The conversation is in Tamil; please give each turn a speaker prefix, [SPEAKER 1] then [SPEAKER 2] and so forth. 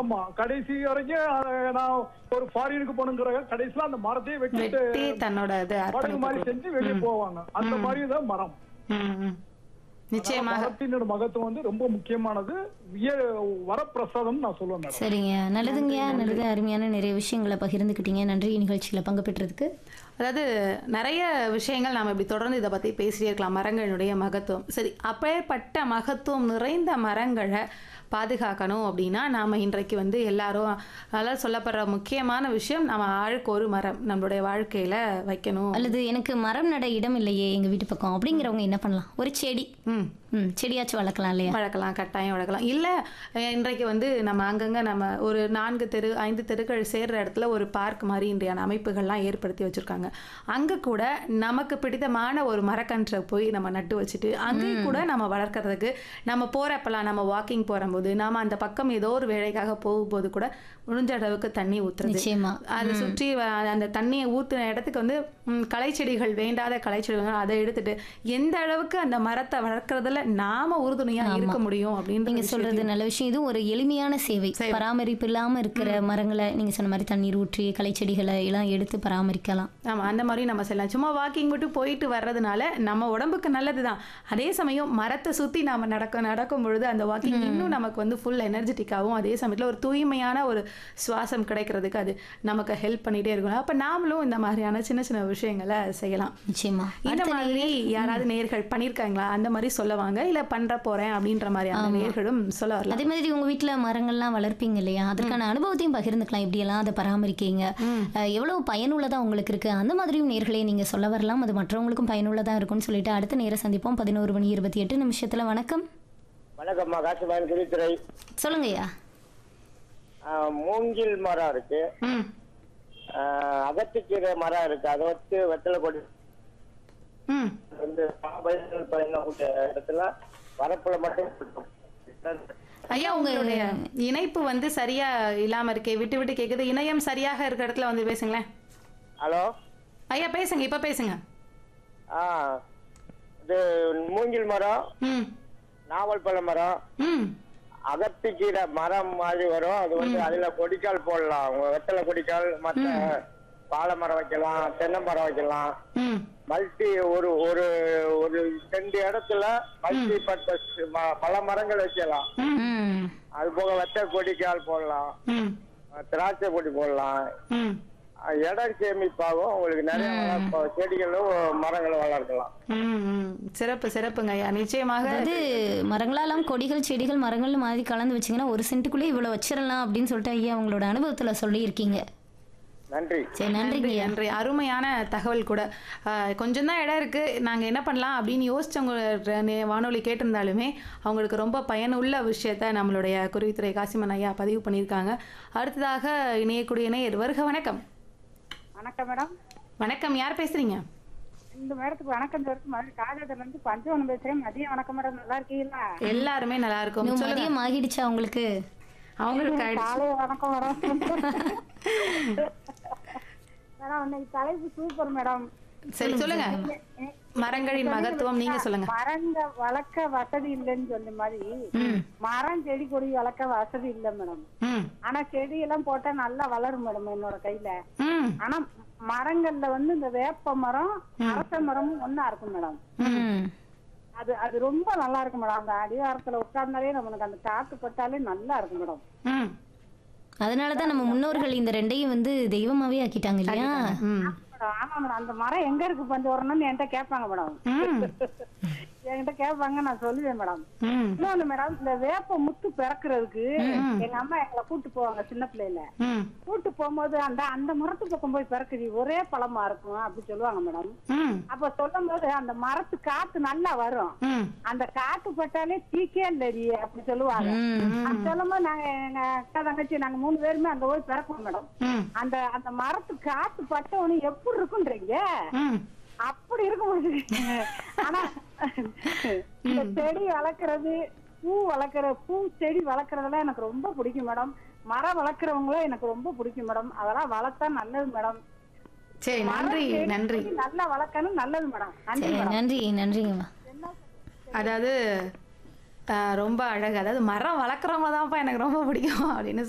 [SPEAKER 1] ஆமா கடைசி வரைக்கும் அஹ், நான் ஒரு ஃபாரினுக்கு போகணுங்கிற கடைசியில அந்த மரத்தையே வெட்டிட்டு
[SPEAKER 2] வெட்டி தன்னோட இது
[SPEAKER 1] படகு மாதிரி
[SPEAKER 2] அர்ப்பணிப்பு
[SPEAKER 1] செஞ்சு வெளியே போவாங்க அந்த மாதிரி தான் மரம்
[SPEAKER 2] ம், ம். நிச்சயமாக
[SPEAKER 1] மரத்தினோட மகத்துவம் வந்து ரொம்ப முக்கியமானது விய வரப்பிரசாதம் நான் சொல்லுவேன் மேடம்
[SPEAKER 3] சரிங்க நல்லதுங்கய்யா நல்லது அருமையான நிறைய விஷயங்களை பகிர்ந்துக்கிட்டீங்க நன்றி நிகழ்ச்சியில் பங்கு பெற்றதுக்கு
[SPEAKER 2] அதாவது நிறைய விஷயங்கள் நாம் இப்படி தொடர்ந்து இதை பற்றி பேசிட்டே இருக்கலாம் மரங்களுடைய மகத்துவம் சரி அப்பேற்பட்ட மகத்துவம் நிறைந்த மரங்களை பாதுகாக்கணும் அப்படின்னா நாம் இன்றைக்கு வந்து எல்லாரும் அதாவது சொல்லப்படுற முக்கியமான விஷயம் நம்ம ஆளுக்கு ஒரு மரம் நம்மளுடைய வாழ்க்கையில் வைக்கணும்
[SPEAKER 3] அல்லது எனக்கு மரம் நட இடம் இல்லையே எங்க வீட்டு பக்கம் அப்படிங்கிறவங்க என்ன பண்ணலாம் ஒரு செடி
[SPEAKER 2] ம்
[SPEAKER 3] ம் செடியாச்சும் வளர்க்கலாம் இல்லையா
[SPEAKER 2] வளர்க்கலாம் கட்டாயம் வளர்க்கலாம் இல்லை இன்றைக்கு வந்து நம்ம அங்கங்கே நம்ம ஒரு நான்கு தெரு ஐந்து தெருக்கள் சேர்ற இடத்துல ஒரு பார்க் மாதிரி இன்றையான அமைப்புகள்லாம் ஏற்படுத்தி வச்சுருக்காங்க அங்கே கூட நமக்கு பிடித்தமான ஒரு மரக்கன்றை போய் நம்ம நட்டு வச்சுட்டு அங்கேயும் கூட நம்ம வளர்க்கறதுக்கு நம்ம போகிறப்பெல்லாம் நம்ம வாக்கிங் போகும்போது நாம அந்த பக்கம் ஏதோ ஒரு வேலைக்காக போகும்போது கூட முடிஞ்ச அளவுக்கு தண்ணி ஊற்றுறது
[SPEAKER 3] நிச்சயமா
[SPEAKER 2] அதை சுற்றி வ- அந்த தண்ணியை ஊற்றின இடத்துக்கு வந்து ம், களைச்செடிகள் வேண்டாத களைச்செடிகள் அதை எடுத்துட்டு எந்த அளவுக்கு அந்த மரத்தை வளர்க்கறதுல நாம உறுதுணையா இருக்க முடியும் அப்படின்னு
[SPEAKER 3] நீங்க சொல்றது நல்ல விஷயம் இது ஒரு எளிமையான சேவை பராமரிப்பு இல்லாம இருக்கிற மரங்களை நீங்க சொன்ன மாதிரி தண்ணீர் ஊற்றி களைச்செடிகளை எல்லாம் எடுத்து பராமரிக்கலாம்
[SPEAKER 2] ஆமா அந்த மாதிரி நம்ம செய்யலாம் சும்மா வாக்கிங் மட்டும் போயிட்டு வர்றதுனால நம்ம உடம்புக்கு நல்லதுதான் அதே சமயம் மரத்தை சுத்தி நாம நடக்க நடக்கும் பொழுது அந்த வாக்கிங் இன்னும் நமக்கு வந்து ஃபுல் எனர்ஜெட்டிக்காகவும் அதே சமயத்துல ஒரு தூய்மையான ஒரு சுவாசம் கிடைக்கிறதுக்கு அது நமக்கு ஹெல்ப் பண்ணிட்டே இருக்கும் அப்ப நாமளும் இந்த மாதிரியான சின்ன சின்ன விஷயங்களை செய்யலாம்
[SPEAKER 3] நிச்சயமா
[SPEAKER 2] இந்த மாதிரி யாராவது நேர்கள் பண்ணிருக்காங்களா அந்த மாதிரி சொல்ல வாங்க இல்ல பண்ற போறேன் அப்படின்ற மாதிரியான நேர்களும் சொல்ல வரலாம்
[SPEAKER 3] அதே மாதிரி உங்க வீட்ல மரங்கள்லாம் வளர்ப்பீங்க இல்லையா அதற்கான அனுபவத்தையும் பகிர்ந்துக்கலாம் இப்படியெல்லாம் அதை பராமரிக்கீங்க அஹ், எவ்வளவு பயனுள்ளதா உங்களுக்கு இருக்கு அந்த மாதிரியும் நேர்களே நீங்க சொல்ல வரலாம் அது மற்றவங்களுக்கும் பயனுள்ளதா இருக்கும்னு சொல்லிட்டு அடுத்த நேரம் சந்திப்போம் பதினோரு மணி இருபத்தி எட்டு நிமிஷத்துல வணக்கம்
[SPEAKER 4] வணக்கம்மா காசிபாயன் குருத்துறை
[SPEAKER 3] சொல்லுங்கய்யா
[SPEAKER 4] மூங்கில் மரம் இருக்கு
[SPEAKER 2] ம்
[SPEAKER 4] ஆஹ் அகத்திக்கீரை மரம் இருக்கு அதை வச்சு வெத்தலை கொடி
[SPEAKER 2] ம்
[SPEAKER 4] வந்து பயன் பயணக்கூடிய இடத்துல வரப்புல மட்டும் இருக்கும்.
[SPEAKER 2] ஐயா உங்களுடைய இணைப்பு வந்து சரியா இல்லாம இருக்கே விட்டு விட்டு கேக்குது இணையம் சரியாக இருக்க இடத்துல வந்து பேசுங்களேன்
[SPEAKER 4] ஹலோ
[SPEAKER 2] ஐயா பேசுங்க இப்ப பேசுங்க
[SPEAKER 4] ஆ இது மூங்கில் மரம்
[SPEAKER 2] ம்
[SPEAKER 4] நாவல் பழ மரம்
[SPEAKER 2] ம்
[SPEAKER 4] அகத்திக்கீரை மரம் மாதிரி வரும் அது வந்து அதுல கொடிக்கால் போடலாம் உங்க வெத்தலை கொடிக்கால் மற்ற வாழை மரம் வைக்கலாம் தென்னை மரம் வைக்கலாம்
[SPEAKER 2] ம்
[SPEAKER 4] மல்டி ஒரு ஒரு ஒரு ரெண்டு இடத்துல மல்டி பர்பஸ் பல மரங்கள் வைக்கலாம்
[SPEAKER 3] ம்
[SPEAKER 4] அது போக வெத்த கொடிக்கால் போடலாம்
[SPEAKER 2] ம்
[SPEAKER 4] அஹ் திராட்சை கொடி போடலாம்
[SPEAKER 2] ம்
[SPEAKER 4] அஹ் இடம் சேமிப்பாகும் உங்களுக்கு நிறைய வளர்ப்ப- செடிகளும் மரங்களும் வளர்க்கலாம்
[SPEAKER 2] ம், ம். சிறப்பு சிறப்புங்க ஐயா நிச்சயமாக
[SPEAKER 3] அதாவது மரங்களாலாம் கொடிகள் செடிகள் மரங்கள் மாதிரி கலந்து வச்சீங்கன்னா ஒரு சென்ட்டுக்குள்ளே இவ்வளவு வச்சிடலாம் அப்படின்னு சொல்லிட்டு ஐயா உங்களோட அனுபவத்துல சொல்லியிருக்கீங்க
[SPEAKER 4] நன்றி
[SPEAKER 3] சரி நன்றிங்க
[SPEAKER 2] நன்றி
[SPEAKER 3] ஐயா
[SPEAKER 2] நன்றி அருமையான தகவல் கூட கொஞ்சம் தான் இடம் இருக்கு நாங்க என்ன பண்ணலாம் அப்படின்னு யோசிச்சவங்க ர- நே- வானொலி கேட்டிருந்தாலுமே அவங்களுக்கு ரொம்ப பயனுள்ள விஷயத்த நம்மளுடைய குருவித்துறை காசிமன் ஐயா பதிவு பண்ணியிருக்காங்க அடுத்ததாக இணையக்கூடிய நேயர் வருக வணக்கம்
[SPEAKER 5] வணக்கம் மேடம்
[SPEAKER 2] வணக்கம் யார் பேசுறீங்க
[SPEAKER 5] இந்த மேடத்துக்கு வணக்கம் சொல்லிட்டு மறுபடியும் காலேஜ்ல இருந்து பஞ்சவனம் பேசுறேன் மதியம் வணக்கம் மேடம் நல்லா இருக்கீங்களா
[SPEAKER 2] எல்லாருமே நல்லா இருக்கும்
[SPEAKER 3] இன்னும்
[SPEAKER 2] சொல்லுங்க
[SPEAKER 3] மதியம் ஆகிடுச்சா உங்களுக்கு
[SPEAKER 2] அவங்களுக்கு ஆயிடுச்சு.
[SPEAKER 5] காலை வணக்கம் மேடம் மேடம் இன்னைக்கு தலைப்பு சூப்பர் மேடம்
[SPEAKER 2] சரி சொல்லுங்க மரங்களின் மகத்துவம் நீங்க சொல்லுங்க
[SPEAKER 5] மரங்க வளர்க்க வசதி இல்லைன்னு சொன்ன மாதிரி மரம் செடி கொடி வளர்க்க வசதி இல்ல மேடம்
[SPEAKER 2] ம்
[SPEAKER 5] ஆனா செடி எல்லாம் போட்டா நல்லா வளரும் மேடம் என்னோட கையில
[SPEAKER 2] ம்
[SPEAKER 5] ஆனா மரங்கள்ல வந்து இந்த வேப்ப மரம் அரச மரமும் ஒண்ணா இருக்கும் மேடம்
[SPEAKER 3] ம்
[SPEAKER 5] அது அது ரொம்ப நல்லா இருக்கும் மேடம் அந்த அடிவாரத்துல உட்கார்ந்தாலே நமக்கு அந்த காத்து பட்டாலே நல்லா இருக்கும் மேடம்
[SPEAKER 2] ம்
[SPEAKER 3] அதனால தான் நம்ம முன்னோர்கள் இந்த ரெண்டையும் வந்து தெய்வமாவே ஆக்கிட்டாங்க இல்லையா
[SPEAKER 2] ம்
[SPEAKER 5] மேடம், ஆமா மேடம் அந்த மரம் எங்க இருக்கு பஞ்சு வரணும்னு என்கிட்ட கேட்பாங்க மேடம்
[SPEAKER 2] ம்
[SPEAKER 5] என்கிட்ட கேட்பாங்க நான் சொல்லுவேன் மேடம்
[SPEAKER 2] ம்
[SPEAKER 5] இன்னொன்னு மேடம் இந்த வேப்ப முத்து பிறக்கிறதுக்கு எங்க அம்மா எங்களை கூட்டு போவாங்க சின்ன பிள்ளையில
[SPEAKER 2] ம்
[SPEAKER 5] கூட்டு போகும்போது அந்த அந்த மரத்து பக்கம் போய் பிறக்குது ஒரே பழமா இருக்கும் அப்படி சொல்லுவாங்க மேடம்
[SPEAKER 2] ம்
[SPEAKER 5] அப்ப சொல்லும் போது அந்த மரத்து காத்து நல்லா வரும்
[SPEAKER 2] ம்
[SPEAKER 5] அந்த காத்து பட்டாலே தீக்கே இல்லடி அப்படி சொல்லுவாங்க அது சொல்லும்போது நாங்க எங்க அக்கா தங்கச்சி நாங்க மூணு பேருமே அங்க போய் பிறப்போம் மேடம்
[SPEAKER 2] ம்
[SPEAKER 5] அந்த அந்த மரத்து காத்து பட்டவனு எப்படி இருக்குன்றீங்க
[SPEAKER 2] ம்
[SPEAKER 5] அப்படி இருக்கும் ஆனா இந்த செடி வளர்க்கறது பூ வளர்க்கற பூ செடி வளர்க்கறதெல்லாம் எனக்கு ரொம்ப பிடிக்கும் மேடம் மரம் வளர்க்கறவங்களும் எனக்கு ரொம்ப பிடிக்கும் மேடம் அதெல்லாம் வளர்த்தா நல்லது மேடம்
[SPEAKER 2] சரி நன்றி
[SPEAKER 5] செடி
[SPEAKER 2] நன்றி
[SPEAKER 5] நல்லா வளர்க்கணும் நல்லது மேடம் நன்றி
[SPEAKER 3] சரி
[SPEAKER 5] மேடம்
[SPEAKER 3] நன்றி நன்றிங்கம்மா
[SPEAKER 2] அதாவது ஆஹ், ரொம்ப அழகு அதாவது மரம் வளர்க்குறவங்க தான்ப்பா எனக்கு ரொம்ப பிடிக்கும் அப்படின்னு